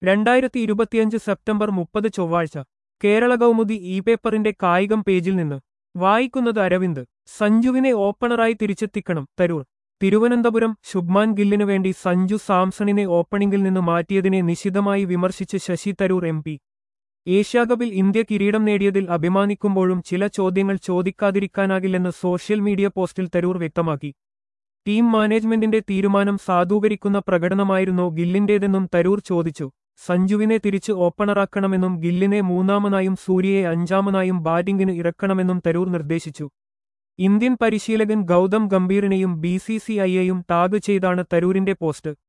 രണ്ടായിരത്തി ഇരുപത്തിയഞ്ച് സെപ്റ്റംബർ മുപ്പത് ചൊവ്വാഴ്ച കേരള കൗമുദി ഇ പേപ്പറിന്റെ കായികം പേജിൽ നിന്ന് വായിക്കുന്നത് അരവിന്ദ് സഞ്ജുവിനെ ഓപ്പണറായി തിരിച്ചെത്തിക്കണം തരൂർ തിരുവനന്തപുരം ശുഭ്മാൻ ഗില്ലിനു വേണ്ടി സഞ്ജു സാംസണിനെ ഓപ്പണിംഗിൽ നിന്ന് മാറ്റിയതിനെ നിശിതമായി വിമർശിച്ച് ശശി തരൂർ എം പി ഏഷ്യാകപ്പിൽ ഇന്ത്യ കിരീടം നേടിയതിൽ അഭിമാനിക്കുമ്പോഴും ചില ചോദ്യങ്ങൾ ചോദിക്കാതിരിക്കാനാകില്ലെന്ന് സോഷ്യൽ മീഡിയ പോസ്റ്റിൽ തരൂർ വ്യക്തമാക്കി ടീം മാനേജ്മെന്റിന്റെ തീരുമാനം സാധൂകരിക്കുന്ന പ്രകടനമായിരുന്നോ ഗില്ലിന്റേതെന്നും തരൂർ ചോദിച്ചു സഞ്ജുവിനെ തിരിച്ച് ഓപ്പണറാക്കണമെന്നും ഗില്ലിനെ മൂന്നാമനായും സൂര്യയെ അഞ്ചാമനായും ബാറ്റിംഗിന് ഇറക്കണമെന്നും തരൂർ നിർദ്ദേശിച്ചു ഇന്ത്യൻ പരിശീലകൻ ഗൗതം ഗംഭീറിനെയും ബി സി സി ഐയെയും ടാഗ് ചെയ്താണ് തരൂരിന്റെ പോസ്റ്റ്